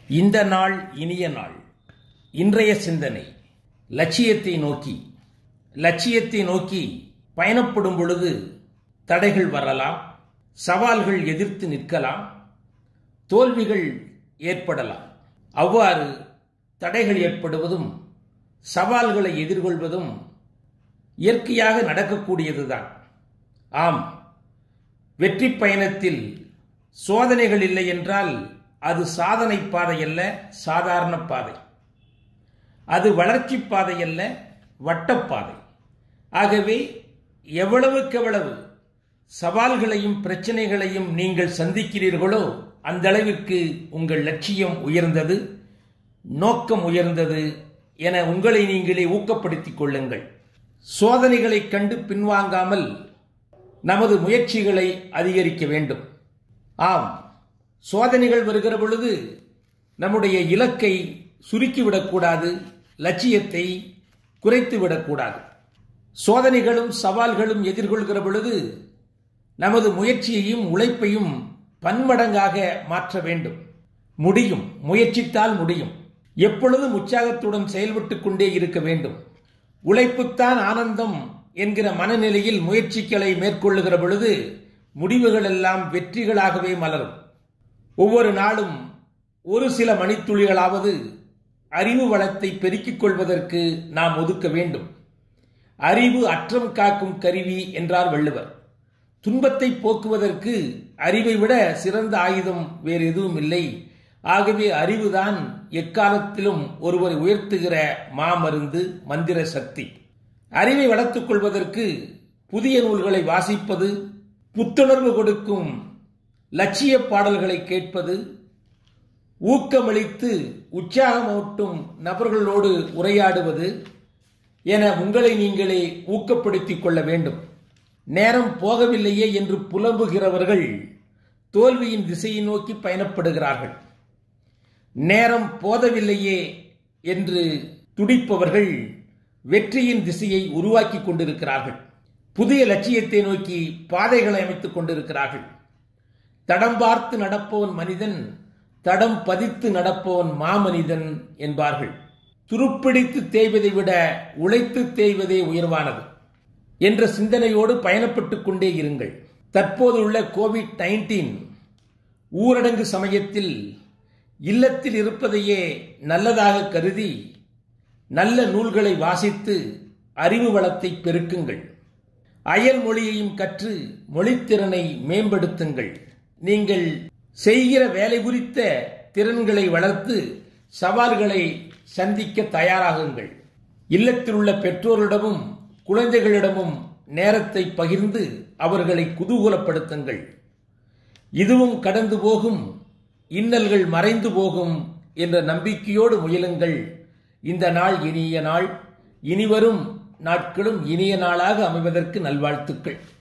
இந்த நாள் இனிய நாள் இன்றைய சிந்தனை லட்சியத்தை நோக்கி லட்சியத்தை நோக்கி பயணப்படும் பொழுது தடைகள் வரலாம் சவால்கள் எதிர்த்து நிற்கலாம் தோல்விகள் ஏற்படலாம் அவ்வாறு தடைகள் ஏற்படுவதும் சவால்களை எதிர்கொள்வதும் இயற்கையாக நடக்கக்கூடியதுதான் ஆம் வெற்றி பயணத்தில் சோதனைகள் இல்லை என்றால் அது சாதனை பாதை அல்ல சாதாரண பாதை அது வளர்ச்சி பாதை அல்ல வட்டப்பாதை ஆகவே எவ்வளவுக்கெவ்வளவு சவால்களையும் பிரச்சனைகளையும் நீங்கள் சந்திக்கிறீர்களோ அந்த அளவிற்கு உங்கள் லட்சியம் உயர்ந்தது நோக்கம் உயர்ந்தது என உங்களை நீங்களே ஊக்கப்படுத்திக் கொள்ளுங்கள் சோதனைகளை கண்டு பின்வாங்காமல் நமது முயற்சிகளை அதிகரிக்க வேண்டும் ஆம் சோதனைகள் வருகிற பொழுது நம்முடைய இலக்கை சுருக்கிவிடக்கூடாது லட்சியத்தை குறைத்து விடக்கூடாது சோதனைகளும் சவால்களும் எதிர்கொள்கிற பொழுது நமது முயற்சியையும் உழைப்பையும் பன்மடங்காக மாற்ற வேண்டும் முடியும் முயற்சித்தால் முடியும் எப்பொழுதும் உற்சாகத்துடன் செயல்பட்டுக் கொண்டே இருக்க வேண்டும் உழைப்புத்தான் ஆனந்தம் என்கிற மனநிலையில் முயற்சிகளை மேற்கொள்ளுகிற பொழுது முடிவுகள் எல்லாம் வெற்றிகளாகவே மலரும் ஒவ்வொரு நாளும் ஒரு சில மணித்துளிகளாவது அறிவு வளத்தை பெருக்கிக் கொள்வதற்கு நாம் ஒதுக்க வேண்டும் அறிவு அற்றம் காக்கும் கருவி என்றார் வள்ளுவர் துன்பத்தை போக்குவதற்கு அறிவை விட சிறந்த ஆயுதம் வேறு எதுவும் இல்லை ஆகவே அறிவுதான் எக்காலத்திலும் ஒருவரை உயர்த்துகிற மாமருந்து மந்திர சக்தி அறிவை வளர்த்துக் கொள்வதற்கு புதிய நூல்களை வாசிப்பது புத்துணர்வு கொடுக்கும் லட்சிய பாடல்களை கேட்பது ஊக்கமளித்து உற்சாகமூட்டும் நபர்களோடு உரையாடுவது என உங்களை நீங்களே ஊக்கப்படுத்திக் கொள்ள வேண்டும் நேரம் போகவில்லையே என்று புலம்புகிறவர்கள் தோல்வியின் திசையை நோக்கி பயணப்படுகிறார்கள் நேரம் போதவில்லையே என்று துடிப்பவர்கள் வெற்றியின் திசையை உருவாக்கி கொண்டிருக்கிறார்கள் புதிய லட்சியத்தை நோக்கி பாதைகளை அமைத்துக் கொண்டிருக்கிறார்கள் தடம் பார்த்து நடப்பவன் மனிதன் தடம் பதித்து நடப்பவன் மாமனிதன் என்பார்கள் துருப்பிடித்து தேய்வதை விட உழைத்து தேய்வதே உயர்வானது என்ற சிந்தனையோடு பயணப்பட்டுக் கொண்டே இருங்கள் தற்போது உள்ள கோவிட் நைன்டீன் ஊரடங்கு சமயத்தில் இல்லத்தில் இருப்பதையே நல்லதாக கருதி நல்ல நூல்களை வாசித்து அறிவு வளத்தை பெருக்குங்கள் அயல் மொழியையும் கற்று மொழித்திறனை மேம்படுத்துங்கள் நீங்கள் செய்கிற வேலை குறித்த திறன்களை வளர்த்து சவால்களை சந்திக்க தயாராகுங்கள் இல்லத்தில் உள்ள பெற்றோரிடமும் குழந்தைகளிடமும் நேரத்தை பகிர்ந்து அவர்களை குதூகலப்படுத்துங்கள் இதுவும் கடந்து போகும் இன்னல்கள் மறைந்து போகும் என்ற நம்பிக்கையோடு முயலுங்கள் இந்த நாள் இனிய நாள் இனிவரும் நாட்களும் இனிய நாளாக அமைவதற்கு நல்வாழ்த்துக்கள்